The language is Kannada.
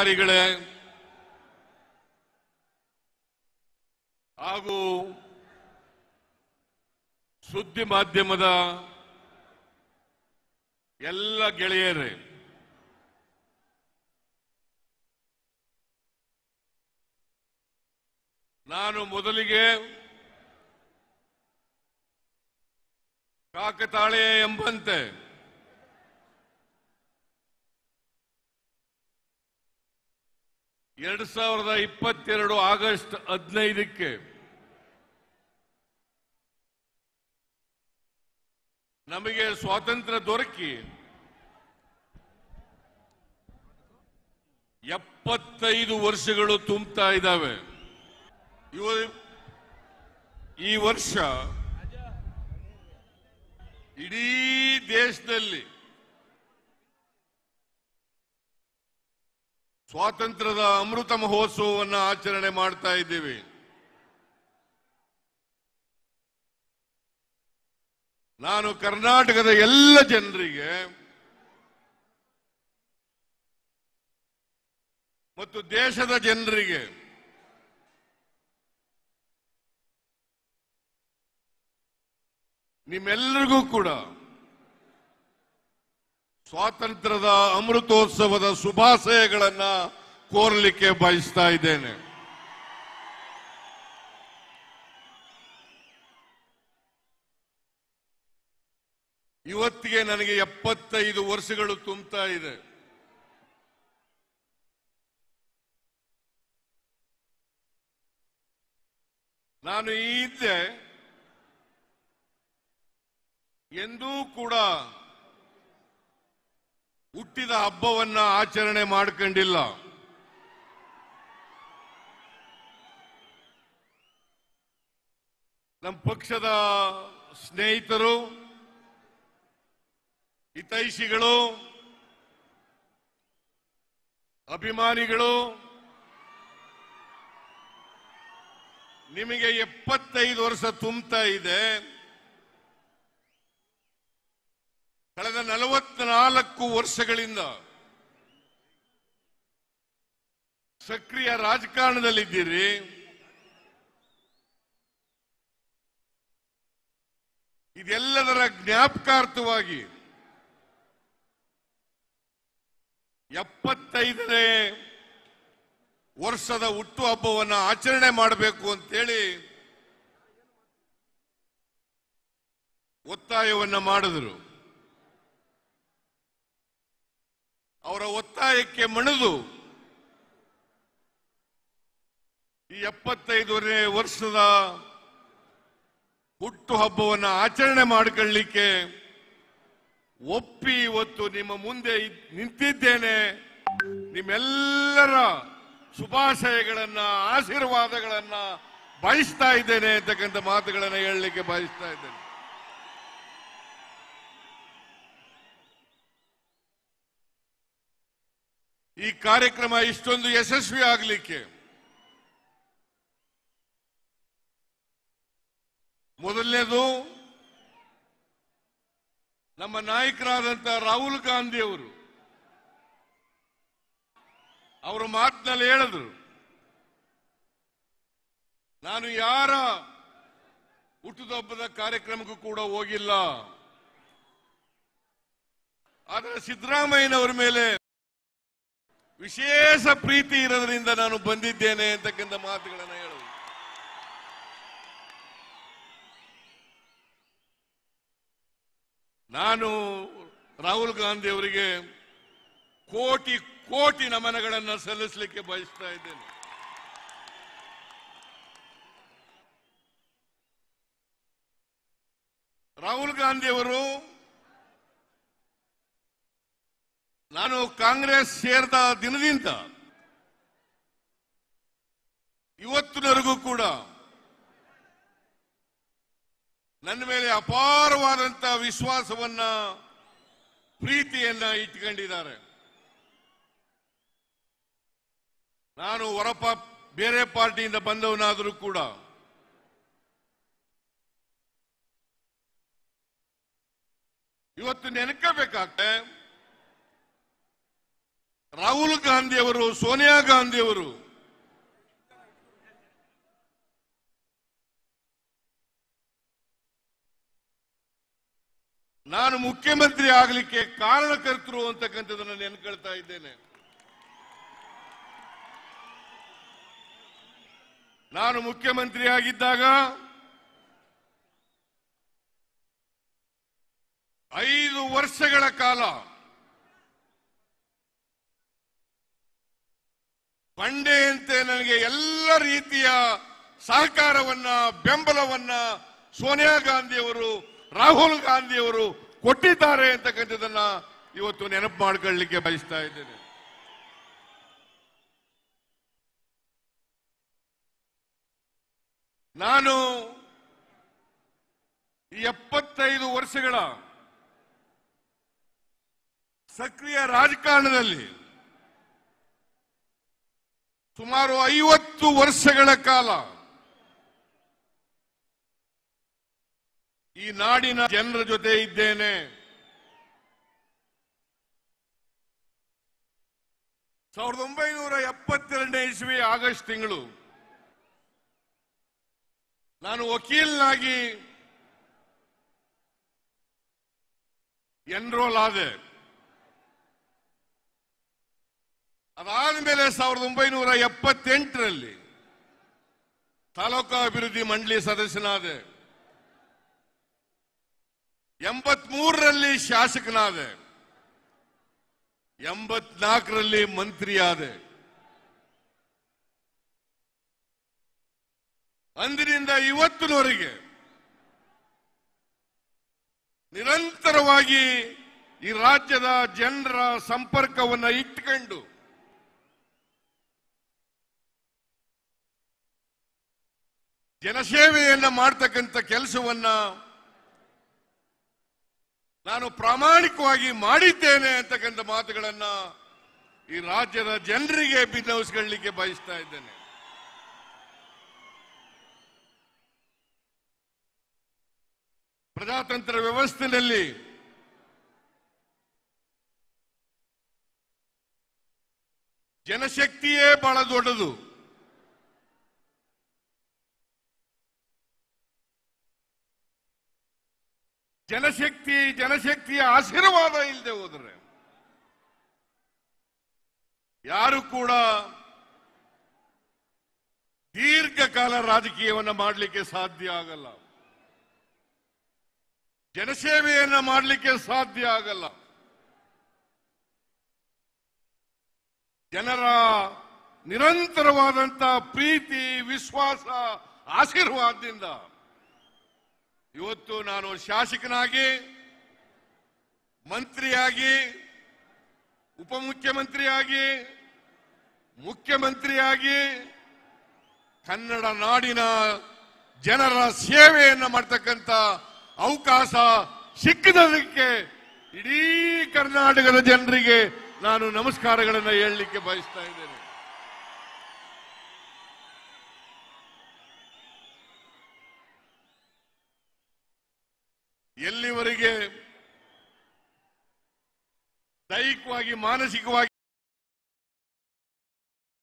ಅಧಿಕಾರಿಗಳೇ ಹಾಗೂ ಸುದ್ದಿ ಮಾಧ್ಯಮದ ಎಲ್ಲ ಗೆಳೆಯರೇ ನಾನು ಮೊದಲಿಗೆ ಕಾಕತಾಳೆ ಎಂಬಂತೆ ಎರಡ್ ಸಾವಿರದ ಇಪ್ಪತ್ತೆರಡು ಆಗಸ್ಟ್ ಹದಿನೈದಕ್ಕೆ ನಮಗೆ ಸ್ವಾತಂತ್ರ್ಯ ದೊರಕಿ ಎಪ್ಪತ್ತೈದು ವರ್ಷಗಳು ತುಂಬುತ್ತಾ ಇದ್ದಾವೆ ಇವ- ಈ ವರ್ಷ ಇಡೀ ದೇಶದಲ್ಲಿ ಸ್ವಾತಂತ್ರ್ಯದ ಅಮೃತ ಮಹೋತ್ಸವವನ್ನು ಆಚರಣೆ ಮಾಡ್ತಾ ಇದ್ದೀವಿ ನಾನು ಕರ್ನಾಟಕದ ಎಲ್ಲ ಜನರಿಗೆ ಮತ್ತು ದೇಶದ ಜನರಿಗೆ ನಿಮ್ಮೆಲ್ಲರಿಗೂ ಕೂಡ ಸ್ವಾತಂತ್ರ್ಯದ ಅಮೃತೋತ್ಸವದ ಶುಭಾಶಯಗಳನ್ನ ಕೋರಲಿಕ್ಕೆ ಬಯಸ್ತಾ ಇದ್ದೇನೆ ಇವತ್ತಿಗೆ ನನಗೆ ಎಪ್ಪತ್ತೈದು ವರ್ಷಗಳು ತುಂಬುತ್ತಾ ಇದೆ ನಾನು ಈ ಹಿಂದೆ ಎಂದೂ ಕೂಡ ಹುಟ್ಟಿದ ಹಬ್ಬವನ್ನ ಆಚರಣೆ ಮಾಡ್ಕೊಂಡಿಲ್ಲ ನಮ್ಮ ಪಕ್ಷದ ಸ್ನೇಹಿತರು ಹಿತೈಷಿಗಳು ಅಭಿಮಾನಿಗಳು ನಿಮಗೆ ಎಪ್ಪತ್ತೈದು ವರ್ಷ ತುಂಬುತ್ತಾ ಇದೆ ಕಳೆದ ನಲವತ್ನಾಲ್ಕು ವರ್ಷಗಳಿಂದ ಸಕ್ರಿಯ ರಾಜಕಾರಣದಲ್ಲಿದ್ದೀರಿ ಇದೆಲ್ಲದರ ಜ್ಞಾಪಕಾರ್ಥವಾಗಿ ಎಪ್ಪತ್ತೈದನೇ ವರ್ಷದ ಹುಟ್ಟುಹಬ್ಬವನ್ನು ಆಚರಣೆ ಮಾಡಬೇಕು ಅಂತೇಳಿ ಒತ್ತಾಯವನ್ನ ಮಾಡಿದರು ಅವರ ಒತ್ತಾಯಕ್ಕೆ ಮಣಿದು ಈ ಎಪ್ಪತ್ತೈದನೇ ವರ್ಷದ ಹುಟ್ಟು ಹಬ್ಬವನ್ನು ಆಚರಣೆ ಮಾಡಿಕೊಳ್ಳಿಕ್ಕೆ ಒಪ್ಪಿ ಇವತ್ತು ನಿಮ್ಮ ಮುಂದೆ ಇದ್- ನಿಂತಿದ್ದೇನೆ ನಿಮ್ಮೆಲ್ಲರ ಶುಭಾಶಯಗಳನ್ನ ಆಶೀರ್ವಾದಗಳನ್ನ ಬಯಸ್ತಾ ಇದ್ದೇನೆ ಅಂತಕ್ಕಂಥ ಮಾತುಗಳನ್ನ ಹೇಳಲಿಕ್ಕೆ ಬಯಸ್ತಾ ಇದ್ದೇನೆ ಈ ಕಾರ್ಯಕ್ರಮ ಇಷ್ಟೊಂದು ಯಶಸ್ವಿ ಆಗಲಿಕ್ಕೆ ಮೊದಲನೇದು ನಮ್ಮ ನಾಯಕರಾದಂತ ರಾಹುಲ್ ಗಾಂಧಿ ಅವರು ಅವರು ಮಾತಿನಲ್ಲಿ ಹೇಳಿದ್ರು ನಾನು ಯಾರ ಹುಟ್ಟುಹಬ್ಬದ ಕಾರ್ಯಕ್ರಮಕ್ಕೂ ಕೂಡ ಹೋಗಿಲ್ಲ ಆದರೆ ಸಿದ್ದರಾಮಯ್ಯನವರ ಮೇಲೆ ವಿಶೇಷ ಪ್ರೀತಿ ಇರೋದ್ರಿಂದ ನಾನು ಬಂದಿದ್ದೇನೆ ಅಂತಕ್ಕಂಥ ಮಾತುಗಳನ್ನು ಹೇಳಿದ್ರು ನಾನು ರಾಹುಲ್ ಗಾಂಧಿ ಅವರಿಗೆ ಕೋಟಿ ಕೋಟಿ ನಮನಗಳನ್ನು ಸಲ್ಲಿಸಲಿಕ್ಕೆ ಬಯಸ್ತಾ ಇದ್ದೇನೆ ರಾಹುಲ್ ಗಾಂಧಿ ಅವರು ನಾನು ಕಾಂಗ್ರೆಸ್ ಸೇರಿದ ದಿನದಿಂದ ಇವತ್ತಿನವರೆಗೂ ಕೂಡ ನನ್ನ ಮೇಲೆ ಅಪಾರವಾದಂತ ವಿಶ್ವಾಸವನ್ನ ಪ್ರೀತಿಯನ್ನ ಇಟ್ಕೊಂಡಿದ್ದಾರೆ ನಾನು ಹೊರಪ ಬೇರೆ ಪಾರ್ಟಿಯಿಂದ ಬಂದವನಾದರೂ ಕೂಡ ಇವತ್ತು ನೆನಕಬೇಕಾಗ್ತದೆ ರಾಹುಲ್ ಗಾಂಧಿ ಅವರು ಸೋನಿಯಾ ಗಾಂಧಿ ಅವರು ನಾನು ಮುಖ್ಯಮಂತ್ರಿ ಆಗಲಿಕ್ಕೆ ಕಾರಣಕರ್ತರು ಅಂತಕ್ಕಂಥದ್ದನ್ನು ನೆನ್ಕೊಳ್ತಾ ಇದ್ದೇನೆ ನಾನು ಮುಖ್ಯಮಂತ್ರಿ ಆಗಿದ್ದಾಗ ಐದು ವರ್ಷಗಳ ಕಾಲ ಬಂಡೆಯಂತೆ ನನಗೆ ಎಲ್ಲ ರೀತಿಯ ಸಹಕಾರವನ್ನ ಬೆಂಬಲವನ್ನ ಸೋನಿಯಾ ಗಾಂಧಿಯವರು ರಾಹುಲ್ ಗಾಂಧಿಯವರು ಕೊಟ್ಟಿದ್ದಾರೆ ಅಂತಕ್ಕಂಥದ್ದನ್ನ ಇವತ್ತು ನೆನಪು ಮಾಡ್ಕೊಳ್ಳಿಕ್ಕೆ ಬಯಸ್ತಾ ಇದ್ದೇನೆ ನಾನು ಈ ಎಪ್ಪತ್ತೈದು ವರ್ಷಗಳ ಸಕ್ರಿಯ ರಾಜಕಾರಣದಲ್ಲಿ ಸುಮಾರು ಐವತ್ತು ವರ್ಷಗಳ ಕಾಲ ಈ ನಾಡಿನ ಜನರ ಜೊತೆ ಇದ್ದೇನೆ ಸಾವಿರದ ಒಂಬೈನೂರ ಎಪ್ಪತ್ತೆರಡನೇ ಇಸ್ವಿ ಆಗಸ್ಟ್ ತಿಂಗಳು ನಾನು ವಕೀಲನಾಗಿ ಎನ್ರೋಲ್ ಆದೆ ಅದಾದ ಮೇಲೆ ಸಾವಿರದ ಒಂಬೈನೂರ ಎಪ್ಪತ್ತೆಂಟರಲ್ಲಿ ತಾಲೂಕಾ ಅಭಿವೃದ್ಧಿ ಮಂಡಳಿ ಸದಸ್ಯನಾದೆ ಎಂಬತ್ಮೂರರಲ್ಲಿ ಶಾಸಕನಾದೆ ಎಂಬತ್ನಾಲ್ಕರಲ್ಲಿ ಮಂತ್ರಿಯಾದೆ ಅಂದಿನಿಂದ ಇವತ್ತಿನವರೆಗೆ ನಿರಂತರವಾಗಿ ಈ ರಾಜ್ಯದ ಜನರ ಸಂಪರ್ಕವನ್ನ ಇಟ್ಕೊಂಡು ಜನಸೇವೆಯನ್ನ ಮಾಡ್ತಕ್ಕಂಥ ಕೆಲಸವನ್ನ ನಾನು ಪ್ರಾಮಾಣಿಕವಾಗಿ ಮಾಡಿದ್ದೇನೆ ಅಂತಕ್ಕಂಥ ಮಾತುಗಳನ್ನ ಈ ರಾಜ್ಯದ ಜನರಿಗೆ ಭಿನ್ನವಿಸ್ಕೊಳ್ಳಿಕ್ಕೆ ಬಯಸ್ತಾ ಇದ್ದೇನೆ ಪ್ರಜಾತಂತ್ರ ವ್ಯವಸ್ಥೆಯಲ್ಲಿ ಜನಶಕ್ತಿಯೇ ಬಹಳ ದೊಡ್ಡದು ಜನಶಕ್ತಿ ಜನಶಕ್ತಿಯ ಆಶೀರ್ವಾದ ಇಲ್ಲದೆ ಹೋದರೆ ಯಾರು ಕೂಡ ದೀರ್ಘಕಾಲ ರಾಜಕೀಯವನ್ನ ಮಾಡಲಿಕ್ಕೆ ಸಾಧ್ಯ ಆಗಲ್ಲ ಜನಸೇವೆಯನ್ನ ಮಾಡಲಿಕ್ಕೆ ಸಾಧ್ಯ ಆಗಲ್ಲ ಜನರ ನಿರಂತರವಾದಂತ ಪ್ರೀತಿ ವಿಶ್ವಾಸ ಆಶೀರ್ವಾದದಿಂದ ಇವತ್ತು ನಾನು ಶಾಸಕನಾಗಿ ಮಂತ್ರಿಯಾಗಿ ಉಪಮುಖ್ಯಮಂತ್ರಿಯಾಗಿ ಮುಖ್ಯಮಂತ್ರಿಯಾಗಿ ಕನ್ನಡ ನಾಡಿನ ಜನರ ಸೇವೆಯನ್ನ ಮಾಡ್ತಕ್ಕಂಥ ಅವಕಾಶ ಸಿಕ್ಕಿದದಕ್ಕೆ ಇಡೀ ಕರ್ನಾಟಕದ ಜನರಿಗೆ ನಾನು ನಮಸ್ಕಾರಗಳನ್ನು ಹೇಳಲಿಕ್ಕೆ ಬಯಸ್ತಾ ಇದ್ದೇನೆ ಎಲ್ಲಿವರೆಗೆ ದೈಹಿಕವಾಗಿ ಮಾನಸಿಕವಾಗಿ